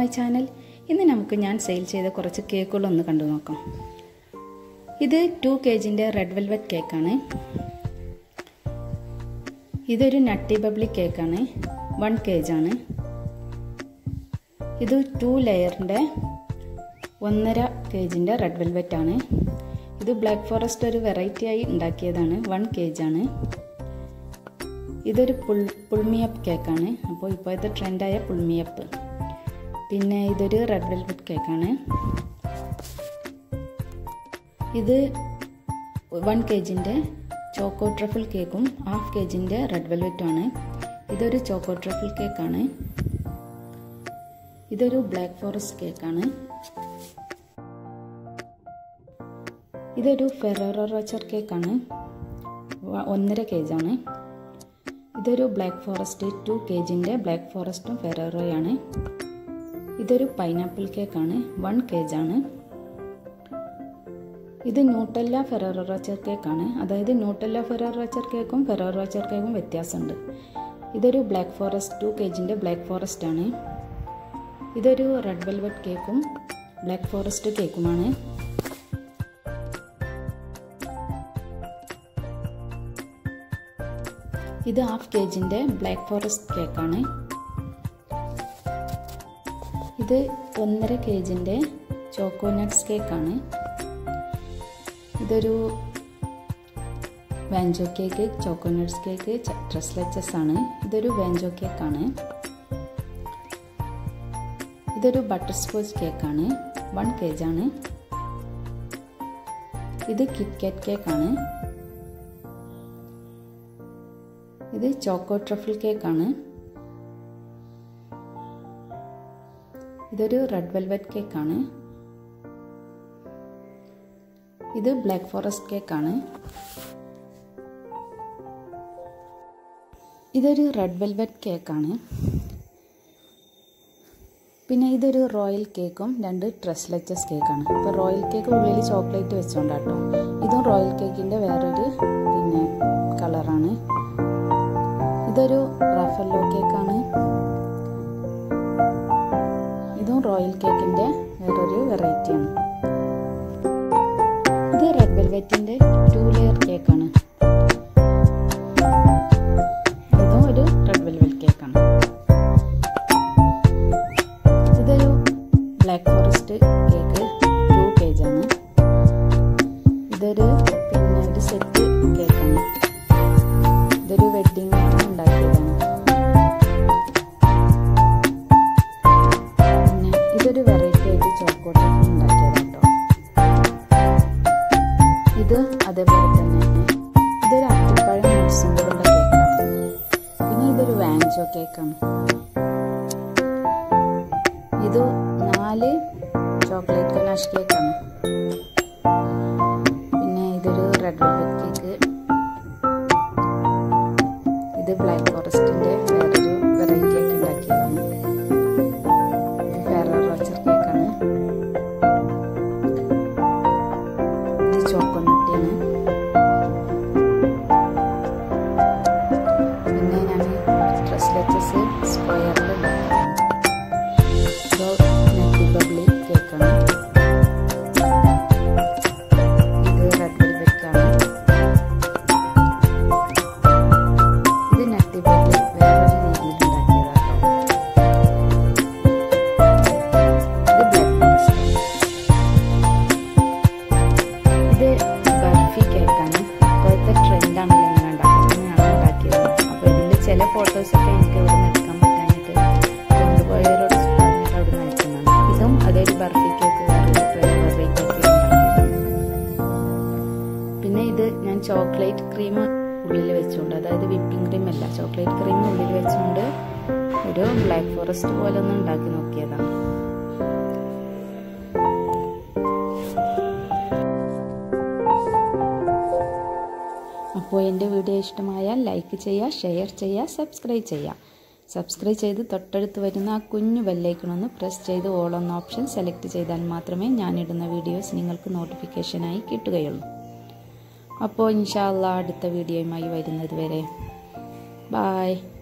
my channel ഇന്ന് നമുക്ക് ഞാൻ സെയിൽ ചെയ്ത കുറച്ച് കേക്കുകളൊന്ന് കണ്ടു നോക്കാം ഇത് ടു കെ ജിൻ്റെ റെഡ് വെൽവെറ്റ് കേക്കാണ് ഇതൊരു നട്ടി ബബ്ലി കേക്കാണ് വൺ കെ ആണ് ഇത് ടു ലെയറിൻ്റെ ഒന്നര കെ ജിൻ്റെ റെഡ് വെൽവെറ്റ് ആണ് ഇത് ബ്ലാക്ക് ഫോറസ്റ്റ് ഒരു വെറൈറ്റി ആയി ഉണ്ടാക്കിയതാണ് വൺ കെ ആണ് ഇതൊരു പുൾ പുൾമിയപ്പ് കേക്കാണ് അപ്പോൾ ഇപ്പോഴത്തെ ട്രെൻഡായ പുൾമിയപ്പ് പിന്നെ ഇതൊരു റെഡ് വെൽവെറ്റ് കേക്കാണ് ഇത് വൺ കെ ജിൻ്റെ ചോക്കോ ട്രഫിൾ കേക്കും ഹാഫ് കെ ജിൻ്റെ റെഡ് വെൽവെറ്റും ആണ് ഇതൊരു ചോക്കോ ട്രഫിൾ കേക്കാണ് ഇതൊരു ബ്ലാക്ക് ഫോറസ്റ്റ് കേക്കാണ് ഇതൊരു ഫെറോറോ റോച്ചർ കേക്കാണ് ഒന്നര കെ ആണ് ഇതൊരു ബ്ലാക്ക് ഫോറസ്റ്റ് ടു കെ ജിൻ്റെ ബ്ലാക്ക് ഫോറസ്റ്റും ഫെറോറോയാണ് ഇതൊരു പൈനാപ്പിൾ കേക്കാണ് വൺ കെ ആണ് ഇത് ന്യൂട്ടല്ല ഫെറോറോ റോച്ചർ കേക്കാണ് അതായത് ന്യൂട്ടല്ല ഫെറോറോ റോച്ചർ കേക്കും ഫെറോറോ റോച്ചർ കേക്കും വ്യത്യാസമുണ്ട് ഇതൊരു ബ്ലാക്ക് ഫോറസ്റ്റ് ടു കെ ജിൻ്റെ ബ്ലാക്ക് ഫോറസ്റ്റ് ആണ് ഇതൊരു റെഡ് വെൽവെറ്റ് കേക്കും ബ്ലാക്ക് ഫോറസ്റ്റ് കേക്കുമാണ് ഇത് ഹാഫ് കെ ജിൻ്റെ ബ്ലാക്ക് ഫോറസ്റ്റ് കേക്കാണ് ഇത് ഒന്നര കെ ജിൻ്റെ ചോക്കോനട്ട്സ് കേക്കാണ് ഇതൊരു വാഞ്ചോ കേക്ക് ചോക്കോനട്ട്സ് കേക്ക് ട്രസ്ലെച്ചസ് ആണ് ഇതൊരു വാഞ്ചോ കേക്കാണ് ഇതൊരു ബട്ടർ സ്കോച്ച് കേക്കാണ് വൺ കെ ആണ് ഇത് കിറ്റ്കാറ്റ് കേക്കാണ് ഇത് ചോക്കോ ട്രഫിൾ കേക്കാണ് ഇതൊരു റെഡ് വെൽവെറ്റ് കേക്കാണ് ഇത് ബ്ലാക്ക് ഫോറസ്റ്റ് കേക്കാണ് ഇതൊരു റെഡ് വെൽവെറ്റ് കേക്കാണ് പിന്നെ ഇതൊരു റോയൽ കേക്കും രണ്ട് ട്രസ്ലെച്ചസ് കേക്കാണ് അപ്പോൾ റോയൽ കേക്ക് ഉള്ളിൽ ചോക്ലേറ്റ് വെച്ചോണ്ടാട്ടോ ഇതും റോയൽ കേക്കിൻ്റെ വേറൊരു പിന്നെ കളറാണ് ഇതൊരു റഫല്ലോ കേക്കാണ് ഇതും റോയൽ കേക്കിൻ്റെ വേറൊരു വെറൈറ്റിയാണ് ഇത് റെഡ് വെൽവെറ്റിൻ്റെ ടു ലെയർ കേക്കാണ് ഇതും ഒരു റെഡ് വെൽവെറ്റ് കേക്കാണ് ഇതൊരു black forest cake two K ആണ് ഇതൊരു പിന്നെ ഒരു സെറ്റ് കേക്കാണ് ഇതൊരു വെഡ്ഡിങ് ഉണ്ടാക്കിയതാണ് പിന്നെ ഇതൊരു വെറൈറ്റി ആയിട്ട് ചോക്കോട്ട് ഉണ്ടാക്കിയതാണ് കേട്ടോ ഇത് അതേപോലെ തന്നെ ഇതൊരു അത്തിപ്പഴം നട്സും കൊണ്ടുള്ള കേക്കാണ് പിന്നെ ഇതൊരു വാഞ്ചോ കേക്കാണ് ഇത് നാല് ചോക്ലേറ്റ് ഗനാഷ് കേക്കാണ് പിന്നെ ഇതൊരു റെഡ് വെൽവെറ്റ് കേക്ക് ഇത് ബ്ലാക്ക് ഫോറസ്റ്റിന്റെ വേറൊരു വെറൈറ്റി ആക്കി ഉണ്ടാക്കിയതാണ് ഇത് ഫെറോ റോച്ചർ കേക്കാണ് ഇത് ചോക്കോനട്ടിയാണ് പിന്നെ ഞാൻ ഡ്രസ്ലെറ്റസ് സ്ക്വയറിൽ ഉണ്ടാക്കിയതാണ് ഇത് നട്ടി ബബ്ലി കേക്കാണ് ഇത് റെഡ് വെൽവെറ്റ് ആണ് ഇത് നട്ടി ബബ്ലി വേറൊരു രീതിയിൽ ഉണ്ടാക്കിയതാട്ടോ ഇത് ബ്ലാക്ക് ഫോറസ്റ്റ് ഇത് ബർഫി കേക്കാണ് ഇപ്പോഴത്തെ ട്രെൻഡാണല്ലോ ഇങ്ങനെ ഉണ്ടാക്കുന്നത് ഞാൻ ഉണ്ടാക്കിയതാണ് അപ്പോൾ ഇതിൻ്റെ ചില ഫോട്ടോസൊക്കെ എനിക്ക് ഇവിടെ നിന്ന് എടുക്കാൻ പറ്റാനായിട്ട് കൊണ്ടുപോയവരോട് പറഞ്ഞിട്ട് അവിടെ നിന്ന് അയക്കുന്നതാണ് ഇതും അതൊരു ബർഫി കേക്ക് വേറൊരു വെറൈറ്റി ആക്കി ഉണ്ടാക്കിയതാണ് പിന്നെ ഇത് ഞാൻ ചോക്ലേറ്റ് ക്രീം ഉള്ളിൽ വെച്ചുകൊണ്ട് അതായത് വിപ്പിംഗ് ക്രീം അല്ല ചോക്ലേറ്റ് ക്രീം ഉള്ളിൽ വെച്ചുകൊണ്ട് ഒരു ബ്ലാക്ക് ഫോറസ്റ്റ് പോലെ ഒന്ന് ഉണ്ടാക്കി നോക്കിയതാണ് അപ്പോൾ എൻ്റെ വീഡിയോ ഇഷ്ടമായാൽ ലൈക്ക് ചെയ്യുക ഷെയർ ചെയ്യുക സബ്സ്ക്രൈബ് ചെയ്യുക സബ്സ്ക്രൈബ് ചെയ്ത് തൊട്ടടുത്ത് വരുന്ന ആ കുഞ്ഞു ബെല്ലൈക്കണൊന്ന് പ്രസ് ചെയ്ത് ഓൾ എന്ന ഓപ്ഷൻ സെലക്ട് ചെയ്താൽ മാത്രമേ ഞാനിടുന്ന വീഡിയോസ് നിങ്ങൾക്ക് നോട്ടിഫിക്കേഷനായി കിട്ടുകയുള്ളൂ അപ്പോൾ ഇൻഷാല്ല അടുത്ത വീഡിയോയുമായി വരുന്നത് വരെ ബായ്